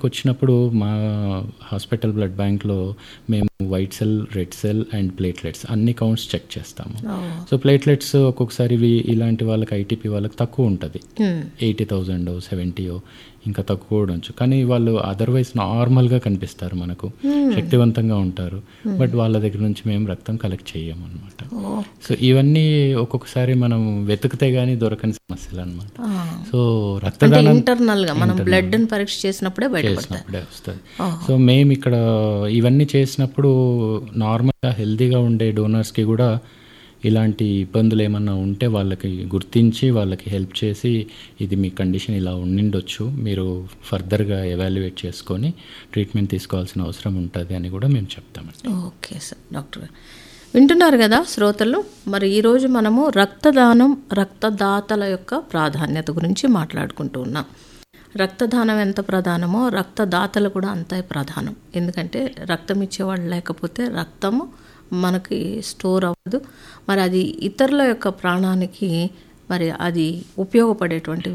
వచ్చినప్పుడు మా hospital blood బ్యాంక్లో మేము white cell red cell and platelets అన్ని కౌంట్స్ చెక్ చేస్తాము సో ప్లేట్లెట్స్ ఒక్కొక్కసారి ఇవి ఇలాంటి వాళ్ళకి ఐటీపీ వాళ్ళకి తక్కువ ఉంటుంది ఎయిటీ థౌజండ్ సెవెంటీయో ఇంకా తక్కువ కూడా ఉండొచ్చు కానీ వాళ్ళు అదర్వైజ్ నార్మల్గా కనిపిస్తారు మనకు శక్తివంతంగా ఉంటారు బట్ వాళ్ళ దగ్గర నుంచి మేము రక్తం కలెక్ట్ చేయము అనమాట సో ఇవన్నీ ఒక్కొక్కసారి మనం వెతికితే గానీ దొరకని సమస్యలు అనమాట సో అంటే రక్తదానం ఇంటర్నల్ గా మనం బ్లడ్ ని పరీక్ష చేసినప్పుడే బయటపడతాయి చేసినప్పుడే వస్తుంది సో మేము ఇక్కడ ఇవన్నీ చేసినప్పుడు నార్మల్గా హెల్తీగా ఉండే డోనర్స్కి కూడా ఇలాంటి ఇబ్బందులు ఏమన్నా ఉంటే వాళ్ళకి గుర్తించి వాళ్ళకి హెల్ప్ చేసి ఇది మీ కండిషన్ ఇలా ఉండిండొచ్చు మీరు ఫర్దర్గా ఎవాల్యుయేట్ చేసుకొని ట్రీట్మెంట్ తీసుకోవాల్సిన అవసరం ఉంటుంది అని కూడా మేము చెప్తామండి ఓకే సార్ డాక్టర్ గారు వింటున్నారు కదా శ్రోతలు మరి ఈరోజు మనము రక్తదానం రక్తదాతల యొక్క ప్రాధాన్యత గురించి మాట్లాడుకుంటూ ఉన్నాం రక్తదానం ఎంత ప్రధానమో రక్తదాతలు కూడా అంతే ప్రధానం ఎందుకంటే రక్తం ఇచ్చేవాళ్ళు లేకపోతే రక్తము మనకి స్టోర్ అవ్వదు మరి అది ఇతరుల యొక్క ప్రాణానికి మరి అది ఉపయోగపడేటువంటి